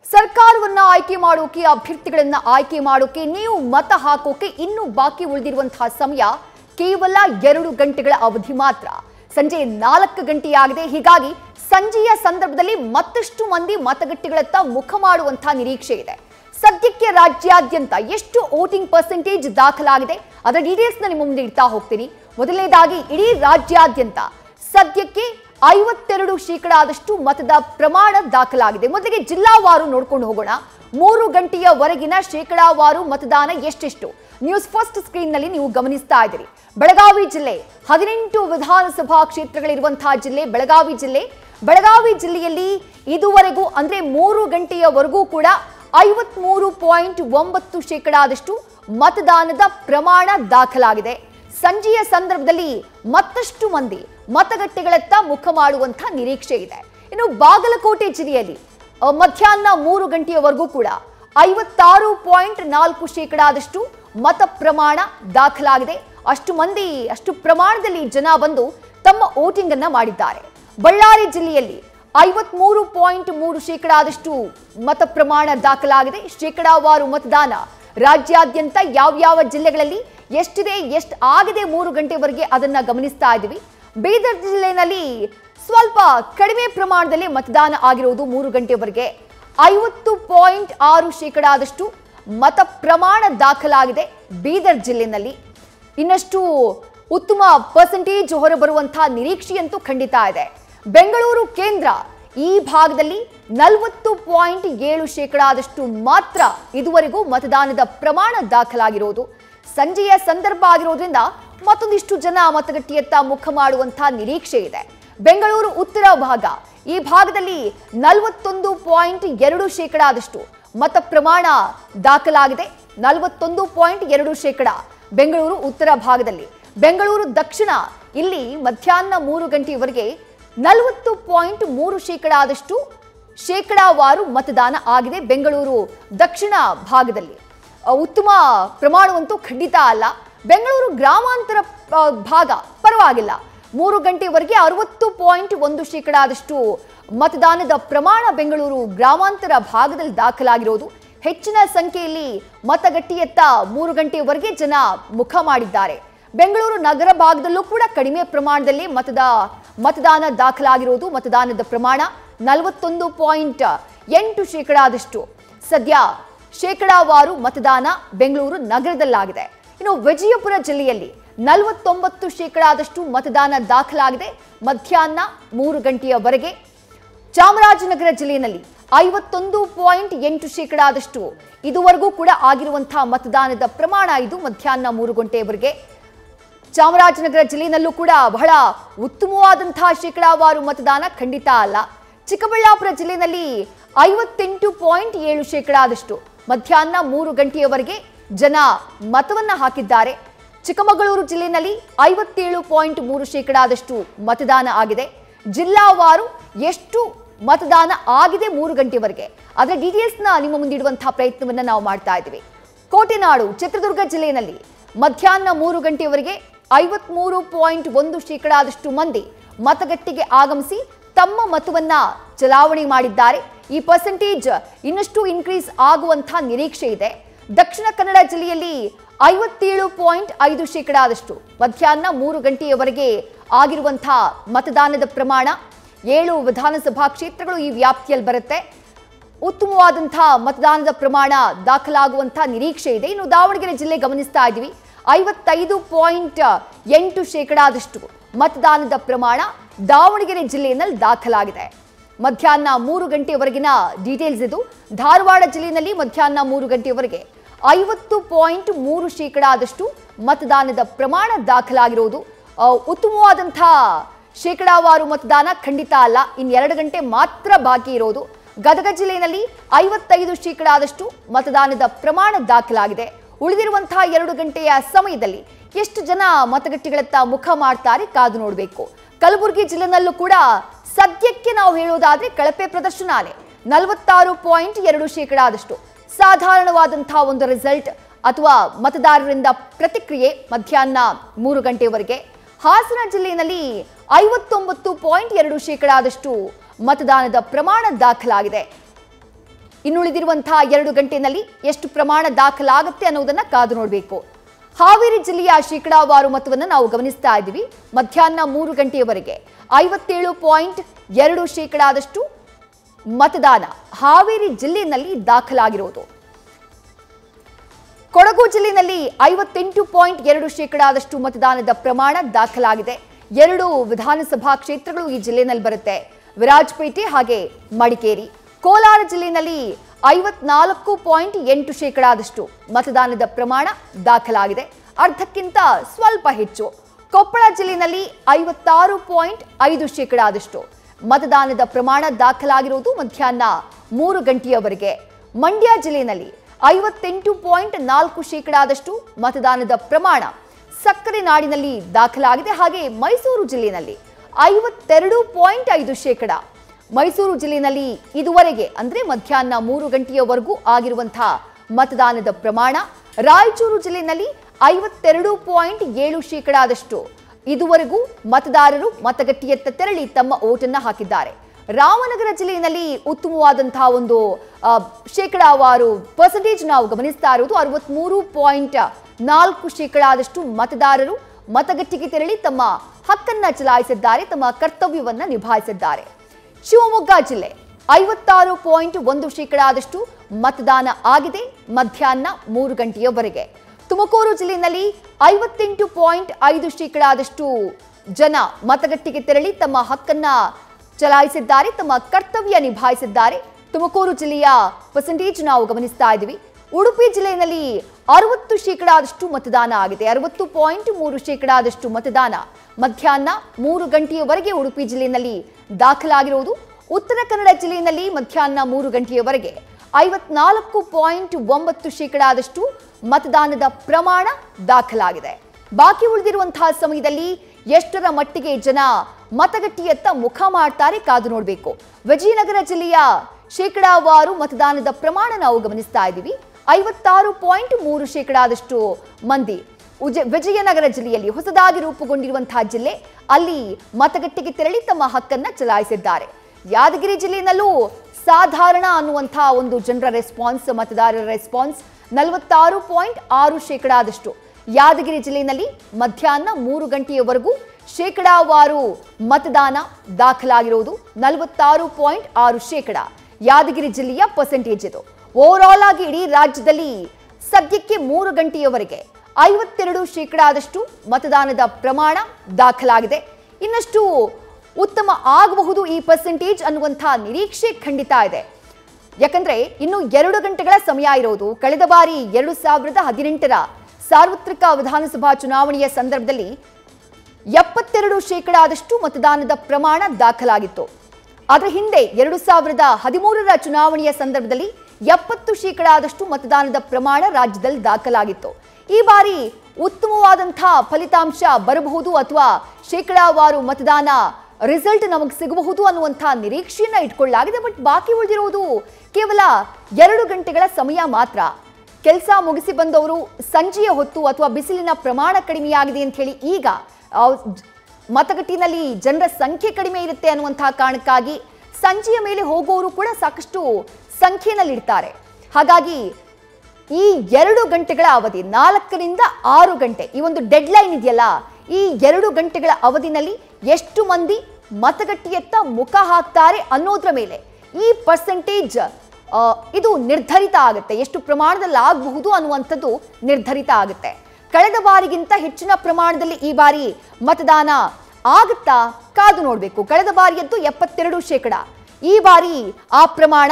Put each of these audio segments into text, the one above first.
ಸರ್ಕಾರವನ್ನ ಆಯ್ಕೆ ಮಾಡೋಕೆ ಅಭ್ಯರ್ಥಿಗಳನ್ನ ಆಯ್ಕೆ ಮಾಡೋಕೆ ನೀವು ಮತ ಹಾಕೋಕೆ ಇನ್ನೂ ಬಾಕಿ ಉಳಿದಿರುವಂತಹ ಸಮಯ ಕೇವಲ ಎರಡು ಗಂಟೆಗಳ ಅವಧಿ ಮಾತ್ರ ಸಂಜೆ ನಾಲ್ಕು ಗಂಟೆಯಾಗಿದೆ ಹೀಗಾಗಿ ಸಂಜೆಯ ಸಂದರ್ಭದಲ್ಲಿ ಮತ್ತಷ್ಟು ಮಂದಿ ಮತಗಟ್ಟೆಗಳತ್ತ ಮುಖ ಮಾಡುವಂತಹ ನಿರೀಕ್ಷೆ ಇದೆ ಸದ್ಯಕ್ಕೆ ರಾಜ್ಯಾದ್ಯಂತ ಎಷ್ಟು ವೋಟಿಂಗ್ ಪರ್ಸೆಂಟೇಜ್ ದಾಖಲಾಗಿದೆ ಅದರ ಡೀಟೇಲ್ಸ್ ನಿಮ್ಮ ಮುಂದೆ ಇಡ್ತಾ ಹೋಗ್ತೀನಿ ಮೊದಲನೇದಾಗಿ ಇಡೀ ರಾಜ್ಯಾದ್ಯಂತ ಸದ್ಯಕ್ಕೆ ಐವತ್ತೆರಡು ಶೇಕಡ ಆದಷ್ಟು ಮತದ ಪ್ರಮಾಣ ದಾಖಲಾಗಿದೆ ಮೊದಲಿಗೆ ಜಿಲ್ಲಾವಾರು ನೋಡ್ಕೊಂಡು ಹೋಗೋಣ ಮೂರು ಗಂಟೆಯವರೆಗಿನ ಶೇಕಡಾವಾರು ಮತದಾನ ಎಷ್ಟೆಷ್ಟು ನ್ಯೂಸ್ ಫಸ್ಟ್ ಸ್ಕ್ರೀನ್ ನಲ್ಲಿ ನೀವು ಗಮನಿಸ್ತಾ ಇದ್ದೀರಿ ಬೆಳಗಾವಿ ಜಿಲ್ಲೆ ಹದಿನೆಂಟು ವಿಧಾನಸಭಾ ಕ್ಷೇತ್ರಗಳಿರುವಂತಹ ಜಿಲ್ಲೆ ಬೆಳಗಾವಿ ಜಿಲ್ಲೆ ಬೆಳಗಾವಿ ಜಿಲ್ಲೆಯಲ್ಲಿ ಇದುವರೆಗೂ ಅಂದ್ರೆ ಮೂರು ಗಂಟೆಯವರೆಗೂ ಕೂಡ ಐವತ್ಮೂರು ಪಾಯಿಂಟ್ ಒಂಬತ್ತು ಶೇಕಡ ಆದಷ್ಟು ಮತದಾನದ ಪ್ರಮಾಣ ದಾಖಲಾಗಿದೆ ಸಂಜೆಯ ಸಂದರ್ಭದಲ್ಲಿ ಮತ್ತಷ್ಟು ಮಂದಿ ಮತಗಟ್ಟೆಗಳತ್ತ ಮುಖ ಮಾಡುವಂತ ನಿರೀಕ್ಷೆ ಇದೆ ಇನ್ನು ಬಾಗಲಕೋಟೆ ಜಿಲ್ಲೆಯಲ್ಲಿ ಅ, ಮಧ್ಯಾಹ್ನ ಮೂರು ಗಂಟೆಯವರೆಗೂ ಕೂಡ ಐವತ್ತಾರು ಪಾಯಿಂಟ್ ನಾಲ್ಕು ಶೇಕಡ ಆದಷ್ಟು ಮತ ಪ್ರಮಾಣ ದಾಖಲಾಗಿದೆ ಅಷ್ಟು ಮಂದಿ ಅಷ್ಟು ಪ್ರಮಾಣದಲ್ಲಿ ಜನ ಬಂದು ತಮ್ಮ ವೋಟಿಂಗ್ ಅನ್ನ ಮಾಡಿದ್ದಾರೆ ಬಳ್ಳಾರಿ ಜಿಲ್ಲೆಯಲ್ಲಿ ಐವತ್ಮೂರು ಪಾಯಿಂಟ್ ಮೂರು ಶೇಕಡ ಆದಷ್ಟು ಮತ ಪ್ರಮಾಣ ದಾಖಲಾಗಿದೆ ಶೇಕಡಾವಾರು ಮತದಾನ ರಾಜ್ಯಾದ್ಯಂತ ಯಾವ್ಯಾವ ಜಿಲ್ಲೆಗಳಲ್ಲಿ ಎಷ್ಟಿದೆ ಎಷ್ಟು ಆಗಿದೆ ಮೂರು ಗಂಟೆವರೆಗೆ ಅದನ್ನ ಗಮನಿಸ್ತಾ ಇದ್ದೀವಿ ಬೀದರ್ ಜಿಲ್ಲೆಯಲ್ಲಿ ಸ್ವಲ್ಪ ಕಡಿಮೆ ಪ್ರಮಾಣದಲ್ಲಿ ಮತದಾನ ಆಗಿರುವುದು ಮೂರು ಗಂಟೆವರೆಗೆ ಐವತ್ತು ಪಾಯಿಂಟ್ ಆರು ಶೇಕಡ ಆದಷ್ಟು ಮತ ಪ್ರಮಾಣ ದಾಖಲಾಗಿದೆ ಬೀದರ್ ಜಿಲ್ಲೆನಲ್ಲಿ ಇನ್ನಷ್ಟು ಉತ್ತಮ ಪರ್ಸೆಂಟೇಜ್ ಹೊರಬರುವಂತಹ ನಿರೀಕ್ಷೆಯಂತೂ ಖಂಡಿತ ಇದೆ ಬೆಂಗಳೂರು ಕೇಂದ್ರ ಈ ಭಾಗದಲ್ಲಿ ನಲವತ್ತು ಪಾಯಿಂಟ್ ಏಳು ಶೇಕಡ ಆದಷ್ಟು ಮಾತ್ರ ಇದುವರೆಗೂ ಮತದಾನದ ಪ್ರಮಾಣ ದಾಖಲಾಗಿರೋದು ಸಂಜೆಯ ಸಂದರ್ಭ ಆಗಿರೋದ್ರಿಂದ ಮತ್ತೊಂದಿಷ್ಟು ಜನ ಮತಗಟ್ಟೆಯತ್ತ ಮುಖ ಮಾಡುವಂತಹ ನಿರೀಕ್ಷೆ ಇದೆ ಬೆಂಗಳೂರು ಉತ್ತರ ಭಾಗ ಈ ಭಾಗದಲ್ಲಿ ನಲವತ್ತೊಂದು ಪಾಯಿಂಟ್ ಎರಡು ಶೇಕಡ ಆದಷ್ಟು ಮತ ಪ್ರಮಾಣ ದಾಖಲಾಗಿದೆ ನಲವತ್ತೊಂದು ಪಾಯಿಂಟ್ ಎರಡು ಶೇಕಡ ಬೆಂಗಳೂರು ಉತ್ತರ ಭಾಗದಲ್ಲಿ ಬೆಂಗಳೂರು ದಕ್ಷಿಣ ಇಲ್ಲಿ ಮಧ್ಯಾಹ್ನ ಮೂರು ಗಂಟೆಯವರೆಗೆ ನಲವತ್ತು ಪಾಯಿಂಟ್ ಮೂರು ಶೇಕಡ ಆದಷ್ಟು ಶೇಕಡಾವಾರು ಮತದಾನ ಆಗಿದೆ ಬೆಂಗಳೂರು ದಕ್ಷಿಣ ಭಾಗದಲ್ಲಿ ಅ, ಉತ್ತಮ ಪ್ರಮಾಣವಂತೂ ಖಂಡಿತ ಅಲ್ಲ ಬೆಂಗಳೂರು ಗ್ರಾಮಾಂತರ ಆ, ಭಾಗ ಪರವಾಗಿಲ್ಲ ಮೂರು ಗಂಟೆವರೆಗೆ ಅರವತ್ತು ಪಾಯಿಂಟ್ ಒಂದು ಶೇಕಡ ಆದಷ್ಟು ಮತದಾನದ ಪ್ರಮಾಣ ಬೆಂಗಳೂರು ಗ್ರಾಮಾಂತರ ಭಾಗದಲ್ಲಿ ದಾಖಲಾಗಿರೋದು ಹೆಚ್ಚಿನ ಸಂಖ್ಯೆಯಲ್ಲಿ ಮತಗಟ್ಟೆಯತ್ತ ಮೂರು ಗಂಟೆವರೆಗೆ ಜನ ಮುಖ ಮಾಡಿದ್ದಾರೆ ಬೆಂಗಳೂರು ನಗರ ಭಾಗದಲ್ಲೂ ಕೂಡ ಕಡಿಮೆ ಪ್ರಮಾಣದಲ್ಲಿ ಮತದ ಮತದಾನ ದಾಖಲಾಗಿರೋದು ಮತದಾನದ ಪ್ರಮಾಣ ನಲವತ್ತೊಂದು ಪಾಯಿಂಟ್ ಎಂಟು ಶೇಕಡ ಆದಷ್ಟು ಸದ್ಯ ಶೇಕಡಾವಾರು ಮತದಾನ ಬೆಂಗಳೂರು ನಗರದಲ್ಲಾಗಿದೆ ಇನ್ನು ವಿಜಯಪುರ ಜಿಲ್ಲೆಯಲ್ಲಿ ನಲವತ್ತೊಂಬತ್ತು ಶೇಕಡ ಆದಷ್ಟು ಮತದಾನ ದಾಖಲಾಗಿದೆ ಮಧ್ಯಾಹ್ನ ಮೂರು ಗಂಟೆಯವರೆಗೆ ಚಾಮರಾಜನಗರ ಜಿಲ್ಲೆಯಲ್ಲಿ ಐವತ್ತೊಂದು ಪಾಯಿಂಟ್ ಎಂಟು ಶೇಕಡ ಆದಷ್ಟು ಇದುವರೆಗೂ ಕೂಡ ಆಗಿರುವಂತಹ ಮತದಾನದ ಪ್ರಮಾಣ ಇದು ಮಧ್ಯಾಹ್ನ ಮೂರು ಗಂಟೆಯವರೆಗೆ ಚಾಮರಾಜನಗರ ಜಿಲ್ಲೆಯಲ್ಲೂ ಕೂಡ ಬಹಳ ಉತ್ತಮವಾದಂತಹ ಶೇಕಡಾವಾರು ಮತದಾನ ಖಂಡಿತ ಅಲ್ಲ ಚಿಕ್ಕಬಳ್ಳಾಪುರ ಜಿಲ್ಲೆಯಲ್ಲಿ ಐವತ್ತೆಂಟು ಪಾಯಿಂಟ್ ಏಳು ಶೇಕಡ ಆದಷ್ಟು ಮಧ್ಯಾಹ್ನ ಮೂರು ಗಂಟೆಯವರೆಗೆ ಜನ ಮತವನ್ನ ಹಾಕಿದ್ದಾರೆ ಚಿಕ್ಕಮಗಳೂರು ಜಿಲ್ಲೆಯಲ್ಲಿ ಐವತ್ತೇಳು ಪಾಯಿಂಟ್ ಮೂರು ಶೇಕಡ ಆದಷ್ಟು ಮತದಾನ ಆಗಿದೆ ಜಿಲ್ಲಾವಾರು ಎಷ್ಟು ಮತದಾನ ಆಗಿದೆ ಮೂರು ಗಂಟೆವರೆಗೆ ಅದರ ಡೀಟೇಲ್ಸ್ನ ನಿಮ್ಮ ಮುಂದಿಡುವಂತಹ ಪ್ರಯತ್ನವನ್ನ ನಾವು ಮಾಡ್ತಾ ಇದ್ದೀವಿ ಕೋಟೆನಾಡು ಚಿತ್ರದುರ್ಗ ಜಿಲ್ಲೆಯಲ್ಲಿ ಮಧ್ಯಾಹ್ನ ಮೂರು ಗಂಟೆಯವರೆಗೆ ಐವತ್ಮೂರು ಪಾಯಿಂಟ್ ಒಂದು ಶೇಕಡ ಆದಷ್ಟು ಮಂದಿ ಮತಗಟ್ಟೆಗೆ ಆಗಮಿಸಿ ತಮ್ಮ ಮತವನ್ನ ಚಲಾವಣೆ ಮಾಡಿದ್ದಾರೆ ಈ ಪರ್ಸೆಂಟೇಜ್ ಇನ್ನಷ್ಟು ಇನ್ಕ್ರೀಸ್ ಆಗುವಂತಹ ನಿರೀಕ್ಷೆ ಇದೆ ದಕ್ಷಿಣ ಕನ್ನಡ ಜಿಲ್ಲೆಯಲ್ಲಿ ಐವತ್ತೇಳು ಪಾಯಿಂಟ್ ಐದು ಶೇಕಡ ಆದಷ್ಟು ಮಧ್ಯಾಹ್ನ ಮೂರು ಗಂಟೆಯವರೆಗೆ ಆಗಿರುವಂತಹ ಮತದಾನದ ಪ್ರಮಾಣ ಏಳು ವಿಧಾನಸಭಾ ಕ್ಷೇತ್ರಗಳು ಈ ವ್ಯಾಪ್ತಿಯಲ್ಲಿ ಬರುತ್ತೆ ಉತ್ತಮವಾದಂತಹ ಮತದಾನದ ಪ್ರಮಾಣ ದಾಖಲಾಗುವಂತಹ ನಿರೀಕ್ಷೆ ಇದೆ ಇನ್ನು ದಾವಣಗೆರೆ ಜಿಲ್ಲೆ ಗಮನಿಸ್ತಾ ಇದ್ದೀವಿ ಐವತ್ತೈದು ಪಾಯಿಂಟ್ ಎಂಟು ಶೇಕಡ ಆದಷ್ಟು ಮತದಾನದ ಪ್ರಮಾಣ ದಾವಣಗೆರೆ ಜಿಲ್ಲೆಯಲ್ಲಿ ದಾಖಲಾಗಿದೆ ಮಧ್ಯಾಹ್ನ ಮೂರು ಗಂಟೆಯವರೆಗಿನ ಡೀಟೇಲ್ಸ್ ಇದು ಧಾರವಾಡ ಜಿಲ್ಲೆಯಲ್ಲಿ ಮಧ್ಯಾಹ್ನ ಮೂರು ಗಂಟೆಯವರೆಗೆ ಐವತ್ತು ಪಾಯಿಂಟ್ ಮೂರು ಶೇಕಡ ಆದಷ್ಟು ಮತದಾನದ ಪ್ರಮಾಣ ದಾಖಲಾಗಿರುವುದು ಆ, ಉತ್ತಮವಾದಂತಹ ಶೇಕಡಾವಾರು ಮತದಾನ ಖಂಡಿತ ಅಲ್ಲ ಇನ್ನು ಎರಡು ಗಂಟೆ ಮಾತ್ರ ಬಾಕಿ ಇರೋದು ಗದಗ ಜಿಲ್ಲೆಯಲ್ಲಿ ಐವತ್ತೈದು ಶೇಕಡ ಆದಷ್ಟು ಮತದಾನದ ಪ್ರಮಾಣ ದಾಖಲಾಗಿದೆ ಉಳಿದಿರುವಂತಹ ಎರಡು ಗಂಟೆಯ ಸಮಯದಲ್ಲಿ ಎಷ್ಟು ಜನ ಮತಗಟ್ಟೆಗಳತ್ತ ಮುಖ ಮಾಡ್ತಾರೆ ಕಾದು ನೋಡಬೇಕು ಕಲಬುರಗಿ ಜಿಲ್ಲೆನಲ್ಲೂ ಕೂಡ ಸದ್ಯಕ್ಕೆ ನಾವು ಹೇಳೋದಾದ್ರೆ ಕಳಪೆ ಪ್ರದರ್ಶನನೇ ನಲವತ್ತಾರು ಪಾಯಿಂಟ್ ಎರಡು ಶೇಕಡ ಆದಷ್ಟು ಸಾಧಾರಣವಾದಂತಹ ಒಂದು ರಿಸಲ್ಟ್ ಅಥವಾ ಮತದಾರರಿಂದ ಪ್ರತಿಕ್ರಿಯೆ ಮಧ್ಯಾಹ್ನ ಮೂರು ಗಂಟೆವರೆಗೆ ಹಾಸನ ಜಿಲ್ಲೆಯಲ್ಲಿ ಐವತ್ತೊಂಬತ್ತು ಪಾಯಿಂಟ್ ಎರಡು ಶೇಕಡ ಆದಷ್ಟು ಮತದಾನದ ಪ್ರಮಾಣ ದಾಖಲಾಗಿದೆ ಇನ್ನುಳಿದಿರುವಂತಹ ಎರಡು ಗಂಟೆನಲ್ಲಿ ಎಷ್ಟು ಪ್ರಮಾಣ ದಾಖಲಾಗುತ್ತೆ ಅನ್ನೋದನ್ನ ಕಾದು ನೋಡಬೇಕು ಹಾವೇರಿ ಜಿಲ್ಲೆಯ ಶೇಕಡಾವಾರು ಮತವನ್ನು ನಾವು ಗಮನಿಸ್ತಾ ಇದ್ದೀವಿ ಮಧ್ಯಾಹ್ನ ಮೂರು ಗಂಟೆಯವರೆಗೆ ಐವತ್ತೇಳು ಪಾಯಿಂಟ್ ಎರಡು ಶೇಕಡಾದಷ್ಟು ಮತದಾನ ಹಾವೇರಿ ಜಿಲ್ಲೆಯಲ್ಲಿ ದಾಖಲಾಗಿರುವುದು ಕೊಡಗು ಜಿಲ್ಲೆಯಲ್ಲಿ ಐವತ್ತೆಂಟು ಪಾಯಿಂಟ್ ಎರಡು ಶೇಕಡಾದಷ್ಟು ಮತದಾನದ ಪ್ರಮಾಣ ದಾಖಲಾಗಿದೆ ಎರಡು ವಿಧಾನಸಭಾ ಕ್ಷೇತ್ರಗಳು ಈ ಜಿಲ್ಲೆಯಲ್ಲಿ ಬರುತ್ತೆ ವಿರಾಜಪೇಟೆ ಹಾಗೆ ಮಡಿಕೇರಿ ಕೋಲಾರ ಜಿಲ್ಲೆಯಲ್ಲಿ ಐವತ್ನಾಲ್ಕು ಪಾಯಿಂಟ್ ಎಂಟು ಶೇಕಡಾದಷ್ಟು ಮತದಾನದ ಪ್ರಮಾಣ ದಾಖಲಾಗಿದೆ ಅರ್ಧಕ್ಕಿಂತ ಸ್ವಲ್ಪ ಹೆಚ್ಚು ಕೊಪ್ಪಳ ಜಿಲ್ಲೆಯಲ್ಲಿ ಐವತ್ತಾರು ಪಾಯಿಂಟ್ ಐದು ಶೇಕಡಾದಷ್ಟು ಮತದಾನದ ಪ್ರಮಾಣ ದಾಖಲಾಗಿರುವುದು ಮಧ್ಯಾಹ್ನ ಮೂರು ಗಂಟೆಯವರೆಗೆ ಮಂಡ್ಯ ಜಿಲ್ಲೆಯಲ್ಲಿ ಐವತ್ತೆಂಟು ಪಾಯಿಂಟ್ ನಾಲ್ಕು ಶೇಕಡಾದಷ್ಟು ಮತದಾನದ ಪ್ರಮಾಣ ಸಕ್ಕರೆ ನಾಡಿನಲ್ಲಿ ದಾಖಲಾಗಿದೆ ಹಾಗೆ ಮೈಸೂರು ಜಿಲ್ಲೆಯಲ್ಲಿ ಐವತ್ತೆರಡು ಪಾಯಿಂಟ್ ಐದು ಶೇಕಡ ಮೈಸೂರು ಜಿಲ್ಲೆಯಲ್ಲಿ ಇದುವರೆಗೆ ಅಂದ್ರೆ ಮಧ್ಯಾಹ್ನ ಮೂರು ಗಂಟೆಯವರೆಗೂ ಆಗಿರುವಂತಹ ಮತದಾನದ ಪ್ರಮಾಣ ರಾಯಚೂರು ಜಿಲ್ಲೆಯಲ್ಲಿ ಐವತ್ತೆರಡು ಪಾಯಿಂಟ್ ಏಳು ಶೇಕಡಾದಷ್ಟು ಇದುವರೆಗೂ ಮತದಾರರು ಮತಗಟ್ಟೆಯತ್ತ ತೆರಳಿ ತಮ್ಮ ಓಟನ್ನ ಹಾಕಿದ್ದಾರೆ ರಾಮನಗರ ಜಿಲ್ಲೆಯಲ್ಲಿ ಉತ್ತಮವಾದಂತಹ ಒಂದು ಆ, ಶೇಕಡಾವಾರು ಪರ್ಸೆಂಟೇಜ್ ನಾವು ಗಮನಿಸ್ತಾ ಇರುವುದು ಅರವತ್ಮೂರು ಪಾಯಿಂಟ್ ನಾಲ್ಕು ಶೇಕಡಾದಷ್ಟು ಮತದಾರರು ಮತಗಟ್ಟೆಗೆ ತೆರಳಿ ತಮ್ಮ ಹಕ್ಕನ್ನ ಚಲಾಯಿಸಿದ್ದಾರೆ ತಮ್ಮ ಕರ್ತವ್ಯವನ್ನ ನಿಭಾಯಿಸಿದ್ದಾರೆ ಶಿವಮೊಗ್ಗ ಜಿಲ್ಲೆ ಐವತ್ತಾರು ಪಾಯಿಂಟ್ ಒಂದು ಶೇಕಡಾದಷ್ಟು ಮತದಾನ ಆಗಿದೆ ಮಧ್ಯಾಹ್ನ ಮೂರು ಗಂಟೆಯವರೆಗೆ ತುಮಕೂರು ಜಿಲ್ಲೆಯಲ್ಲಿ ಐವತ್ತೆಂಟು ಪಾಯಿಂಟ್ ಐದು ಶೇಕಡಾದಷ್ಟು ಜನ ಮತಗಟ್ಟೆಗೆ ತೆರಳಿ ತಮ್ಮ ಹಕ್ಕನ್ನ ಚಲಾಯಿಸಿದ್ದಾರೆ ತಮ್ಮ ಕರ್ತವ್ಯ ನಿಭಾಯಿಸಿದ್ದಾರೆ ತುಮಕೂರು ಜಿಲ್ಲೆಯ ಪರ್ಸೆಂಟೇಜ್ ನಾವು ಗಮನಿಸ್ತಾ ಇದ್ದೀವಿ ಉಡುಪಿ ಜಿಲ್ಲೆಯಲ್ಲಿ ಅರವತ್ತು ಶೇಕಡಾದಷ್ಟು ಮತದಾನ ಆಗಿದೆ ಅರವತ್ತು ಪಾಯಿಂಟ್ ಮೂರು ಶೇಕಡಾದಷ್ಟು ಮತದಾನ ಮಧ್ಯಾಹ್ನ ಮೂರು ಗಂಟೆಯವರೆಗೆ ಉಡುಪಿ ಜಿಲ್ಲೆಯಲ್ಲಿ ದಾಖಲಾಗಿರುವುದು ಉತ್ತರ ಕನ್ನಡ ಜಿಲ್ಲೆಯಲ್ಲಿ ಮಧ್ಯಾಹ್ನ ಮೂರು ಗಂಟೆಯವರೆಗೆ ಐವತ್ನಾಲ್ಕು ಪಾಯಿಂಟ್ ಒಂಬತ್ತು ಶೇಕಡಾದಷ್ಟು ಮತದಾನದ ಪ್ರಮಾಣ ದಾಖಲಾಗಿದೆ ಬಾಕಿ ಉಳಿದಿರುವಂತಹ ಸಮಯದಲ್ಲಿ ಎಷ್ಟರ ಮಟ್ಟಿಗೆ ಜನ ಮತಗಟ್ಟೆಯತ್ತ ಮುಖ ಮಾಡ್ತಾರೆ ಕಾದು ನೋಡಬೇಕು ವಿಜಯನಗರ ಜಿಲ್ಲೆಯ ಶೇಕಡಾವಾರು ಮತದಾನದ ಪ್ರಮಾಣ ನಾವು ಗಮನಿಸ್ತಾ ಇದ್ದೀವಿ ಐವತ್ತಾರು ಪಾಯಿಂಟ್ ಮೂರು ಶೇಕಡಾದಷ್ಟು ಮಂದಿ ಉಜ ವಿಜಯನಗರ ಜಿಲ್ಲೆಯಲ್ಲಿ ಹೊಸದಾಗಿ ರೂಪುಗೊಂಡಿರುವಂತಹ ಜಿಲ್ಲೆ ಅಲ್ಲಿ ಮತಗಟ್ಟೆಗೆ ತೆರಳಿ ತಮ್ಮ ಹಕ್ಕನ್ನ ಚಲಾಯಿಸಿದ್ದಾರೆ ಯಾದಗಿರಿ ಜಿಲ್ಲೆಯಲ್ಲೂ ಸಾಧಾರಣ ಅನ್ನುವಂತಹ ಒಂದು ಜನರ ರೆಸ್ಪಾನ್ಸ್ ಮತದಾರರ ರೆಸ್ಪಾನ್ಸ್ ನಲವತ್ತಾರು ಪಾಯಿಂಟ್ ಆರು ಶೇಕಡಾದಷ್ಟು ಯಾದಗಿರಿ ಜಿಲ್ಲೆಯಲ್ಲಿ ಮಧ್ಯಾಹ್ನ ಮೂರು ಗಂಟೆಯವರೆಗೂ ಶೇಕಡಾವಾರು ಮತದಾನ ದಾಖಲಾಗಿರುವುದು ನಲವತ್ತಾರು ಪಾಯಿಂಟ್ ಆರು ಶೇಕಡ ಯಾದಗಿರಿ ಜಿಲ್ಲೆಯ ಪರ್ಸೆಂಟೇಜ್ ಇದು ಓವರ್ ಆಲ್ ಆಗಿ ಇಡೀ ರಾಜ್ಯದಲ್ಲಿ ಸದ್ಯಕ್ಕೆ ಮೂರು ಗಂಟೆಯವರೆಗೆ ಐವತ್ತೆರಡು ಶೇಕಡಾದಷ್ಟು ಮತದಾನದ ಪ್ರಮಾಣ ದಾಖಲಾಗಿದೆ ಇನ್ನಷ್ಟು ಉತ್ತಮ ಆಗಬಹುದು ಈ ಪರ್ಸೆಂಟೇಜ್ ಅನ್ನುವಂತಹ ನಿರೀಕ್ಷೆ ಖಂಡಿತ ಇದೆ ಯಾಕಂದ್ರೆ ಇನ್ನು ಎರಡು ಗಂಟೆಗಳ ಸಮಯ ಇರೋದು ಕಳೆದ ಬಾರಿ ಎರಡು ಸಾವಿರದ ಹದಿನೆಂಟರ ಸಾರ್ವತ್ರಿಕ ವಿಧಾನಸಭಾ ಚುನಾವಣೆಯ ಸಂದರ್ಭದಲ್ಲಿ ಎಪ್ಪತ್ತೆರಡು ಶೇಕಡಾದಷ್ಟು ಮತದಾನದ ಪ್ರಮಾಣ ದಾಖಲಾಗಿತ್ತು ಅದರ ಹಿಂದೆ ಎರಡು ಸಾವಿರದ ಹದಿಮೂರರ ಚುನಾವಣೆಯ ಸಂದರ್ಭದಲ್ಲಿ ಎಪ್ಪತ್ತು ಶೇಕಡಾದಷ್ಟು ಮತದಾನದ ಪ್ರಮಾಣ ರಾಜ್ಯದಲ್ಲಿ ದಾಖಲಾಗಿತ್ತು ಈ ಬಾರಿ ಉತ್ತಮವಾದಂತಹ ಫಲಿತಾಂಶ ಬರಬಹುದು ಅಥವಾ ಶೇಕಡಾವಾರು ಮತದಾನ ರಿಸಲ್ಟ್ ನಮಗೆ ಸಿಗಬಹುದು ಅನ್ನುವಂತಹ ನಿರೀಕ್ಷೆಯನ್ನ ಇಟ್ಕೊಳ್ಳಲಾಗಿದೆ ಬಟ್ ಬಾಕಿ ಉಳಿದಿರುವುದು ಕೇವಲ ಎರಡು ಗಂಟೆಗಳ ಸಮಯ ಮಾತ್ರ ಕೆಲಸ ಮುಗಿಸಿ ಬಂದವರು ಸಂಜೆಯ ಹೊತ್ತು ಅಥವಾ ಬಿಸಿಲಿನ ಪ್ರಮಾಣ ಕಡಿಮೆಯಾಗಿದೆ ಅಂತ ಹೇಳಿ ಈಗ ಆ, ಜ- ಮತಗಟ್ಟಿನಲ್ಲಿ ಜನರ ಸಂಖ್ಯೆ ಕಡಿಮೆ ಇರುತ್ತೆ ಅನ್ನುವಂತಹ ಕಾರಣಕ್ಕಾಗಿ ಸಂಜೆಯ ಮೇಲೆ ಹೋಗುವವರು ಕೂಡ ಸಾಕಷ್ಟು ಸಂಖ್ಯೆನಲ್ಲಿಡ್ತಾರೆ ಹಾಗಾಗಿ ಈ ಎರಡು ಗಂಟೆಗಳ ಅವಧಿ ನಾಲ್ಕರಿಂದ ಆರು ಗಂಟೆ ಈ ಒಂದು ಡೆಡ್ ಲೈನ್ ಇದೆಯಲ್ಲ ಈ ಎರಡು ಗಂಟೆಗಳ ಅವಧಿನಲ್ಲಿ ಎಷ್ಟು ಮಂದಿ ಮತಗಟ್ಟೆಯತ್ತ ಮುಖ ಹಾಕ್ತಾರೆ ಅನ್ನೋದ್ರ ಮೇಲೆ ಈ ಪರ್ಸೆಂಟೇಜ್ ಇದು ನಿರ್ಧರಿತ ಆಗುತ್ತೆ ಎಷ್ಟು ಪ್ರಮಾಣದಲ್ಲಿ ಆಗಬಹುದು ಅನ್ನುವಂಥದ್ದು ನಿರ್ಧರಿತ ಆಗುತ್ತೆ ಕಳೆದ ಬಾರಿಗಿಂತ ಹೆಚ್ಚಿನ ಪ್ರಮಾಣದಲ್ಲಿ ಈ ಬಾರಿ ಮತದಾನ ಆಗುತ್ತಾ ಕಾದು ನೋಡಬೇಕು ಕಳೆದ ಬಾರಿಯದ್ದು ಎಪ್ಪತ್ತೆರಡು ಶೇಕಡ ಈ ಬಾರಿ ಆ ಪ್ರಮಾಣ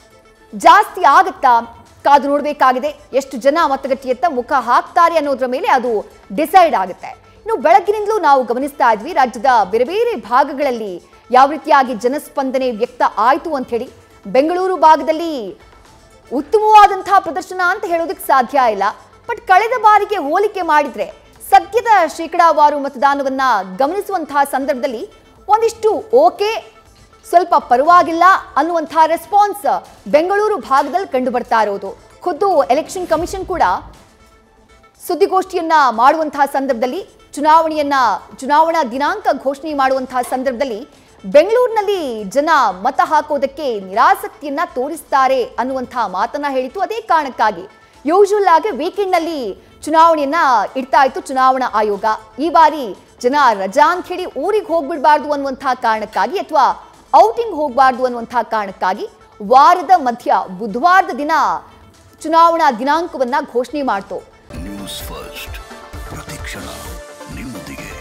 ಜಾಸ್ತಿ ಆಗುತ್ತಾ ಕಾದು ನೋಡಬೇಕಾಗಿದೆ ಎಷ್ಟು ಜನ ಮತಗಟ್ಟೆಯತ್ತ ಮುಖ ಹಾಕ್ತಾರೆ ಅನ್ನೋದ್ರ ಮೇಲೆ ಅದು ಡಿಸೈಡ್ ಆಗುತ್ತೆ ಇನ್ನು ಬೆಳಗ್ಗಿನಿಂದಲೂ ನಾವು ಗಮನಿಸ್ತಾ ಇದ್ವಿ ರಾಜ್ಯದ ಬೇರೆ ಬೇರೆ ಭಾಗಗಳಲ್ಲಿ ಯಾವ ರೀತಿಯಾಗಿ ಜನಸ್ಪಂದನೆ ವ್ಯಕ್ತ ಆಯಿತು ಅಂತ ಹೇಳಿ ಬೆಂಗಳೂರು ಭಾಗದಲ್ಲಿ ಉತ್ತಮವಾದಂತಹ ಪ್ರದರ್ಶನ ಅಂತ ಹೇಳೋದಕ್ಕೆ ಸಾಧ್ಯ ಇಲ್ಲ ಬಟ್ ಕಳೆದ ಬಾರಿಗೆ ಹೋಲಿಕೆ ಮಾಡಿದ್ರೆ ಸದ್ಯದ ಶೇಕಡಾವಾರು ಮತದಾನವನ್ನ ಗಮನಿಸುವಂತಹ ಸಂದರ್ಭದಲ್ಲಿ ಒಂದಿಷ್ಟು ಓಕೆ ಸ್ವಲ್ಪ ಪರವಾಗಿಲ್ಲ ಅನ್ನುವಂತಹ ರೆಸ್ಪಾನ್ಸ್ ಬೆಂಗಳೂರು ಭಾಗದಲ್ಲಿ ಕಂಡು ಬರ್ತಾ ಇರೋದು ಖುದ್ದು ಎಲೆಕ್ಷನ್ ಕಮಿಷನ್ ಕೂಡ ಸುದ್ದಿಗೋಷ್ಠಿಯನ್ನ ಮಾಡುವಂತಹ ಸಂದರ್ಭದಲ್ಲಿ ಚುನಾವಣೆಯನ್ನ ಚುನಾವಣಾ ದಿನಾಂಕ ಘೋಷಣೆ ಮಾಡುವಂತಹ ಸಂದರ್ಭದಲ್ಲಿ ಬೆಂಗಳೂರಿನಲ್ಲಿ ಜನ ಮತ ಹಾಕೋದಕ್ಕೆ ನಿರಾಸಕ್ತಿಯನ್ನ ತೋರಿಸ್ತಾರೆ ಅನ್ನುವಂಥ ಮಾತನ್ನ ಹೇಳಿತು ಅದೇ ಕಾರಣಕ್ಕಾಗಿ ಯೂಶುವಲ್ ಆಗಿ ವೀಕೆಂಡ್ ನಲ್ಲಿ ಚುನಾವಣೆಯನ್ನ ಇಡ್ತಾ ಇತ್ತು ಚುನಾವಣಾ ಆಯೋಗ ಈ ಬಾರಿ ಜನ ರಜಾ ಅಂತ ಹೇಳಿ ಊರಿಗೆ ಹೋಗ್ಬಿಡ್ಬಾರ್ದು ಅನ್ನುವಂಥ ಕಾರಣಕ್ಕಾಗಿ ಅಥವಾ ಔಟಿಂಗ್ ಹೋಗಬಾರ್ದು ಅನ್ನುವಂಥ ಕಾರಣಕ್ಕಾಗಿ ವಾರದ ಮಧ್ಯ ಬುಧವಾರದ ದಿನ ಚುನಾವಣಾ ದಿನಾಂಕವನ್ನ ಘೋಷಣೆ ಮಾಡ್ತು ನ್ಯೂಸ್ ಫಸ್ಟ್ ಪ್ರತಿಕ್ಷಣ ನಿಮ್ಮೊಂದಿಗೆ